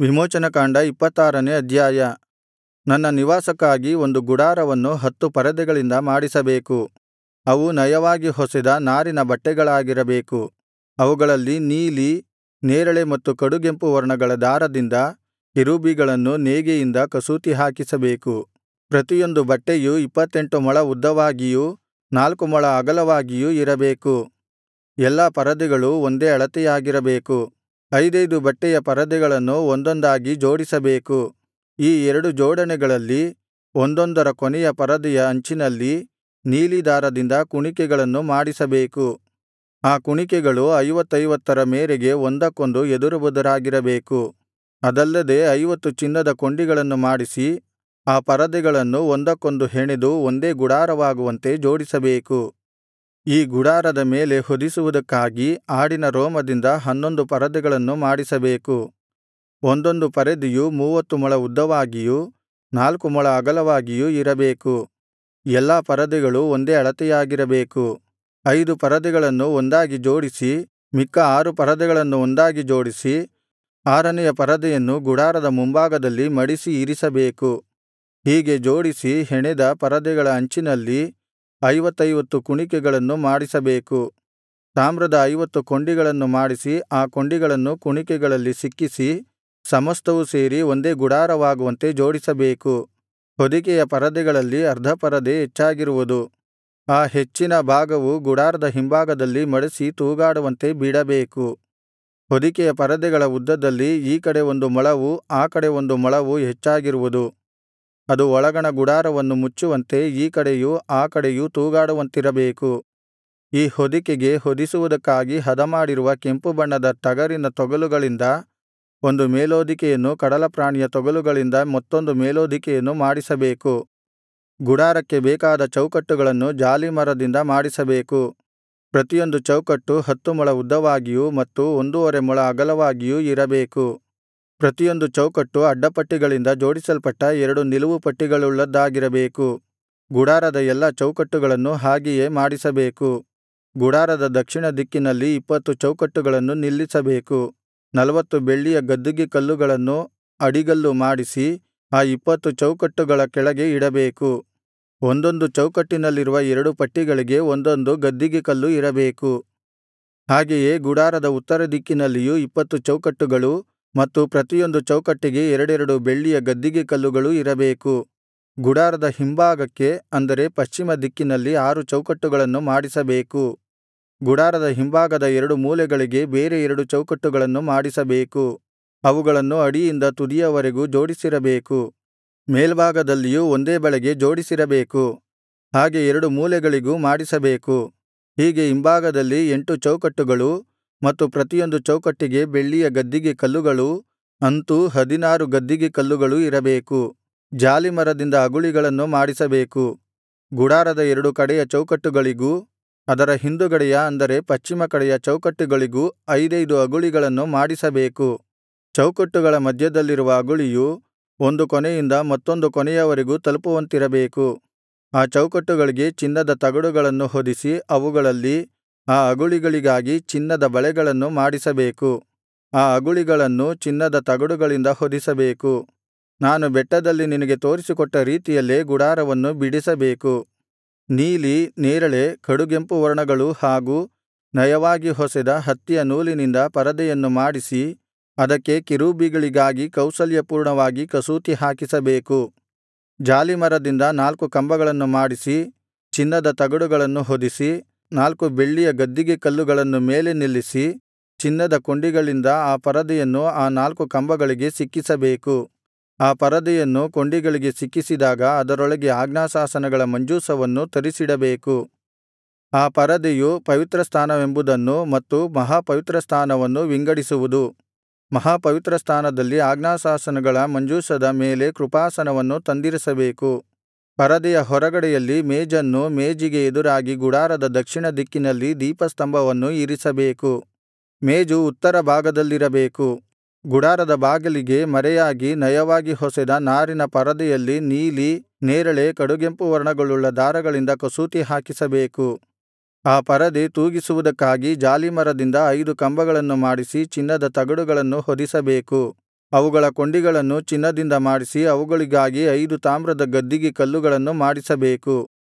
ವಿಮೋಚನಕಾಂಡ ಇಪ್ಪತ್ತಾರನೇ ಅಧ್ಯಾಯ ನನ್ನ ನಿವಾಸಕ್ಕಾಗಿ ಒಂದು ಗುಡಾರವನ್ನು ಹತ್ತು ಪರದೆಗಳಿಂದ ಮಾಡಿಸಬೇಕು ಅವು ನಯವಾಗಿ ಹೊಸೆದ ನಾರಿನ ಬಟ್ಟೆಗಳಾಗಿರಬೇಕು ಅವುಗಳಲ್ಲಿ ನೀಲಿ ನೇರಳೆ ಮತ್ತು ಕಡುಗೆಂಪು ವರ್ಣಗಳ ದಾರದಿಂದ ಕೆರೂಬಿಗಳನ್ನು ನೇಯ್ಗೆಯಿಂದ ಕಸೂತಿ ಹಾಕಿಸಬೇಕು ಪ್ರತಿಯೊಂದು ಬಟ್ಟೆಯು ಇಪ್ಪತ್ತೆಂಟು ಮೊಳ ಉದ್ದವಾಗಿಯೂ ನಾಲ್ಕು ಮೊಳ ಅಗಲವಾಗಿಯೂ ಇರಬೇಕು ಎಲ್ಲಾ ಪರದೆಗಳು ಒಂದೇ ಅಳತೆಯಾಗಿರಬೇಕು ಐದೈದು ಬಟ್ಟೆಯ ಪರದೆಗಳನ್ನು ಒಂದೊಂದಾಗಿ ಜೋಡಿಸಬೇಕು ಈ ಎರಡು ಜೋಡಣೆಗಳಲ್ಲಿ ಒಂದೊಂದರ ಕೊನೆಯ ಪರದೆಯ ಅಂಚಿನಲ್ಲಿ ನೀಲಿ ದಾರದಿಂದ ಕುಣಿಕೆಗಳನ್ನು ಮಾಡಿಸಬೇಕು ಆ ಕುಣಿಕೆಗಳು ಐವತ್ತೈವತ್ತರ ಮೇರೆಗೆ ಒಂದಕ್ಕೊಂದು ಎದುರುಬದುರಾಗಿರಬೇಕು ಅದಲ್ಲದೆ ಐವತ್ತು ಚಿನ್ನದ ಕೊಂಡಿಗಳನ್ನು ಮಾಡಿಸಿ ಆ ಪರದೆಗಳನ್ನು ಒಂದಕ್ಕೊಂದು ಹೆಣೆದು ಒಂದೇ ಗುಡಾರವಾಗುವಂತೆ ಜೋಡಿಸಬೇಕು ಈ ಗುಡಾರದ ಮೇಲೆ ಹೊದಿಸುವುದಕ್ಕಾಗಿ ಆಡಿನ ರೋಮದಿಂದ ಹನ್ನೊಂದು ಪರದೆಗಳನ್ನು ಮಾಡಿಸಬೇಕು ಒಂದೊಂದು ಪರದೆಯು ಮೂವತ್ತು ಮೊಳ ಉದ್ದವಾಗಿಯೂ ನಾಲ್ಕು ಮೊಳ ಅಗಲವಾಗಿಯೂ ಇರಬೇಕು ಎಲ್ಲಾ ಪರದೆಗಳು ಒಂದೇ ಅಳತೆಯಾಗಿರಬೇಕು ಐದು ಪರದೆಗಳನ್ನು ಒಂದಾಗಿ ಜೋಡಿಸಿ ಮಿಕ್ಕ ಆರು ಪರದೆಗಳನ್ನು ಒಂದಾಗಿ ಜೋಡಿಸಿ ಆರನೆಯ ಪರದೆಯನ್ನು ಗುಡಾರದ ಮುಂಭಾಗದಲ್ಲಿ ಮಡಿಸಿ ಇರಿಸಬೇಕು ಹೀಗೆ ಜೋಡಿಸಿ ಹೆಣೆದ ಪರದೆಗಳ ಅಂಚಿನಲ್ಲಿ ಐವತ್ತೈವತ್ತು ಕುಣಿಕೆಗಳನ್ನು ಮಾಡಿಸಬೇಕು ತಾಮ್ರದ ಐವತ್ತು ಕೊಂಡಿಗಳನ್ನು ಮಾಡಿಸಿ ಆ ಕೊಂಡಿಗಳನ್ನು ಕುಣಿಕೆಗಳಲ್ಲಿ ಸಿಕ್ಕಿಸಿ ಸಮಸ್ತವು ಸೇರಿ ಒಂದೇ ಗುಡಾರವಾಗುವಂತೆ ಜೋಡಿಸಬೇಕು ಹೊದಿಕೆಯ ಪರದೆಗಳಲ್ಲಿ ಅರ್ಧ ಪರದೆ ಹೆಚ್ಚಾಗಿರುವುದು ಆ ಹೆಚ್ಚಿನ ಭಾಗವು ಗುಡಾರದ ಹಿಂಭಾಗದಲ್ಲಿ ಮಡಿಸಿ ತೂಗಾಡುವಂತೆ ಬಿಡಬೇಕು ಹೊದಿಕೆಯ ಪರದೆಗಳ ಉದ್ದದಲ್ಲಿ ಈ ಕಡೆ ಒಂದು ಮೊಳವು ಆ ಕಡೆ ಒಂದು ಮೊಳವು ಹೆಚ್ಚಾಗಿರುವುದು ಅದು ಒಳಗಣ ಗುಡಾರವನ್ನು ಮುಚ್ಚುವಂತೆ ಈ ಕಡೆಯೂ ಆ ಕಡೆಯೂ ತೂಗಾಡುವಂತಿರಬೇಕು ಈ ಹೊದಿಕೆಗೆ ಹೊದಿಸುವುದಕ್ಕಾಗಿ ಹದಮಾಡಿರುವ ಕೆಂಪು ಬಣ್ಣದ ಟಗರಿನ ತೊಗಲುಗಳಿಂದ ಒಂದು ಮೇಲ್ಹೊದಿಕೆಯನ್ನು ಕಡಲಪ್ರಾಣಿಯ ತೊಗಲುಗಳಿಂದ ಮತ್ತೊಂದು ಮೇಲ್ಹೊದಿಕೆಯನ್ನು ಮಾಡಿಸಬೇಕು ಗುಡಾರಕ್ಕೆ ಬೇಕಾದ ಚೌಕಟ್ಟುಗಳನ್ನು ಜಾಲೀಮರದಿಂದ ಮಾಡಿಸಬೇಕು ಪ್ರತಿಯೊಂದು ಚೌಕಟ್ಟು ಹತ್ತು ಮೊಳ ಉದ್ದವಾಗಿಯೂ ಮತ್ತು ಒಂದೂವರೆ ಮೊಳ ಅಗಲವಾಗಿಯೂ ಇರಬೇಕು ಪ್ರತಿಯೊಂದು ಚೌಕಟ್ಟು ಅಡ್ಡಪಟ್ಟಿಗಳಿಂದ ಜೋಡಿಸಲ್ಪಟ್ಟ ಎರಡು ನಿಲುವು ಪಟ್ಟಿಗಳುಳ್ಳದ್ದಾಗಿರಬೇಕು ಗುಡಾರದ ಎಲ್ಲಾ ಚೌಕಟ್ಟುಗಳನ್ನು ಹಾಗೆಯೇ ಮಾಡಿಸಬೇಕು ಗುಡಾರದ ದಕ್ಷಿಣ ದಿಕ್ಕಿನಲ್ಲಿ ಇಪ್ಪತ್ತು ಚೌಕಟ್ಟುಗಳನ್ನು ನಿಲ್ಲಿಸಬೇಕು ನಲ್ವತ್ತು ಬೆಳ್ಳಿಯ ಗದ್ದಿಗೆ ಕಲ್ಲುಗಳನ್ನು ಅಡಿಗಲ್ಲು ಮಾಡಿಸಿ ಆ ಇಪ್ಪತ್ತು ಚೌಕಟ್ಟುಗಳ ಕೆಳಗೆ ಇಡಬೇಕು ಒಂದೊಂದು ಚೌಕಟ್ಟಿನಲ್ಲಿರುವ ಎರಡು ಪಟ್ಟಿಗಳಿಗೆ ಒಂದೊಂದು ಗದ್ದಿಗೆ ಕಲ್ಲು ಇರಬೇಕು ಹಾಗೆಯೇ ಗುಡಾರದ ಉತ್ತರ ದಿಕ್ಕಿನಲ್ಲಿಯೂ ಇಪ್ಪತ್ತು ಚೌಕಟ್ಟುಗಳು ಮತ್ತು ಪ್ರತಿಯೊಂದು ಚೌಕಟ್ಟಿಗೆ ಎರಡೆರಡು ಬೆಳ್ಳಿಯ ಗದ್ದಿಗೆ ಕಲ್ಲುಗಳು ಇರಬೇಕು ಗುಡಾರದ ಹಿಂಭಾಗಕ್ಕೆ ಅಂದರೆ ಪಶ್ಚಿಮ ದಿಕ್ಕಿನಲ್ಲಿ ಆರು ಚೌಕಟ್ಟುಗಳನ್ನು ಮಾಡಿಸಬೇಕು ಗುಡಾರದ ಹಿಂಭಾಗದ ಎರಡು ಮೂಲೆಗಳಿಗೆ ಬೇರೆ ಎರಡು ಚೌಕಟ್ಟುಗಳನ್ನು ಮಾಡಿಸಬೇಕು ಅವುಗಳನ್ನು ಅಡಿಯಿಂದ ತುದಿಯವರೆಗೂ ಜೋಡಿಸಿರಬೇಕು ಮೇಲ್ಭಾಗದಲ್ಲಿಯೂ ಒಂದೇ ಬಳೆಗೆ ಜೋಡಿಸಿರಬೇಕು ಹಾಗೆ ಎರಡು ಮೂಲೆಗಳಿಗೂ ಮಾಡಿಸಬೇಕು ಹೀಗೆ ಹಿಂಭಾಗದಲ್ಲಿ ಎಂಟು ಚೌಕಟ್ಟುಗಳು ಮತ್ತು ಪ್ರತಿಯೊಂದು ಚೌಕಟ್ಟಿಗೆ ಬೆಳ್ಳಿಯ ಗದ್ದಿಗೆ ಕಲ್ಲುಗಳು ಅಂತೂ ಹದಿನಾರು ಗದ್ದಿಗೆ ಕಲ್ಲುಗಳು ಇರಬೇಕು ಜಾಲಿಮರದಿಂದ ಅಗುಳಿಗಳನ್ನು ಮಾಡಿಸಬೇಕು ಗುಡಾರದ ಎರಡು ಕಡೆಯ ಚೌಕಟ್ಟುಗಳಿಗೂ ಅದರ ಹಿಂದುಗಡೆಯ ಅಂದರೆ ಪಶ್ಚಿಮ ಕಡೆಯ ಚೌಕಟ್ಟುಗಳಿಗೂ ಐದೈದು ಅಗುಳಿಗಳನ್ನು ಮಾಡಿಸಬೇಕು ಚೌಕಟ್ಟುಗಳ ಮಧ್ಯದಲ್ಲಿರುವ ಅಗುಳಿಯು ಒಂದು ಕೊನೆಯಿಂದ ಮತ್ತೊಂದು ಕೊನೆಯವರೆಗೂ ತಲುಪುವಂತಿರಬೇಕು ಆ ಚೌಕಟ್ಟುಗಳಿಗೆ ಚಿನ್ನದ ತಗಡುಗಳನ್ನು ಹೊದಿಸಿ ಅವುಗಳಲ್ಲಿ ಆ ಅಗುಳಿಗಳಿಗಾಗಿ ಚಿನ್ನದ ಬಳೆಗಳನ್ನು ಮಾಡಿಸಬೇಕು ಆ ಅಗುಳಿಗಳನ್ನು ಚಿನ್ನದ ತಗಡುಗಳಿಂದ ಹೊದಿಸಬೇಕು ನಾನು ಬೆಟ್ಟದಲ್ಲಿ ನಿನಗೆ ತೋರಿಸಿಕೊಟ್ಟ ರೀತಿಯಲ್ಲೇ ಗುಡಾರವನ್ನು ಬಿಡಿಸಬೇಕು ನೀಲಿ ನೇರಳೆ ಕಡುಗೆಂಪು ವರ್ಣಗಳು ಹಾಗೂ ನಯವಾಗಿ ಹೊಸೆದ ಹತ್ತಿಯ ನೂಲಿನಿಂದ ಪರದೆಯನ್ನು ಮಾಡಿಸಿ ಅದಕ್ಕೆ ಕೆರೂಬಿಗಳಿಗಾಗಿ ಕೌಶಲ್ಯಪೂರ್ಣವಾಗಿ ಕಸೂತಿ ಹಾಕಿಸಬೇಕು ಜಾಲಿಮರದಿಂದ ನಾಲ್ಕು ಕಂಬಗಳನ್ನು ಮಾಡಿಸಿ ಚಿನ್ನದ ತಗಡುಗಳನ್ನು ಹೊದಿಸಿ ನಾಲ್ಕು ಬೆಳ್ಳಿಯ ಗದ್ದಿಗೆ ಕಲ್ಲುಗಳನ್ನು ಮೇಲೆ ನಿಲ್ಲಿಸಿ ಚಿನ್ನದ ಕೊಂಡಿಗಳಿಂದ ಆ ಪರದೆಯನ್ನು ಆ ನಾಲ್ಕು ಕಂಬಗಳಿಗೆ ಸಿಕ್ಕಿಸಬೇಕು ಆ ಪರದೆಯನ್ನು ಕೊಂಡಿಗಳಿಗೆ ಸಿಕ್ಕಿಸಿದಾಗ ಅದರೊಳಗೆ ಆಜ್ಞಾಶಾಸನಗಳ ಮಂಜೂಷವನ್ನು ತರಿಸಿಡಬೇಕು ಆ ಪರದೆಯು ಪವಿತ್ರಸ್ಥಾನವೆಂಬುದನ್ನು ಮತ್ತು ಮಹಾಪವಿತ್ರಸ್ಥಾನವನ್ನು ವಿಂಗಡಿಸುವುದು ಮಹಾಪವಿತ್ರಸ್ಥಾನದಲ್ಲಿ ಆಜ್ಞಾಶಾಸನಗಳ ಮಂಜೂಷದ ಮೇಲೆ ಕೃಪಾಸನವನ್ನು ತಂದಿರಿಸಬೇಕು ಪರದೆಯ ಹೊರಗಡೆಯಲ್ಲಿ ಮೇಜನ್ನೂ ಮೇಜಿಗೆ ಎದುರಾಗಿ ಗುಡಾರದ ದಕ್ಷಿಣ ದಿಕ್ಕಿನಲ್ಲಿ ದೀಪಸ್ತಂಭವನ್ನು ಇರಿಸಬೇಕು ಮೇಜು ಉತ್ತರ ಭಾಗದಲ್ಲಿರಬೇಕು ಗುಡಾರದ ಬಾಗಿಲಿಗೆ ಮರೆಯಾಗಿ ನಯವಾಗಿ ಹೊಸೆದ ನಾರಿನ ಪರದೆಯಲ್ಲಿ ನೀಲಿ ನೇರಳೆ ಕಡುಗೆಂಪು ವರ್ಣಗಳುಳ್ಳ ದಾರಗಳಿಂದ ಕಸೂತಿ ಹಾಕಿಸಬೇಕು ಆ ಪರದೆ ತೂಗಿಸುವುದಕ್ಕಾಗಿ ಜಾಲೀಮರದಿಂದ ಐದು ಕಂಬಗಳನ್ನು ಮಾಡಿಸಿ ಚಿನ್ನದ ತಗಡುಗಳನ್ನು ಹೊದಿಸಬೇಕು ಅವುಗಳ ಕೊಂಡಿಗಳನ್ನು ಚಿನ್ನದಿಂದ ಮಾಡಿಸಿ ಅವುಗಳಿಗಾಗಿ ಐದು ತಾಮ್ರದ ಗದ್ದಿಗೆ ಕಲ್ಲುಗಳನ್ನು ಮಾಡಿಸಬೇಕು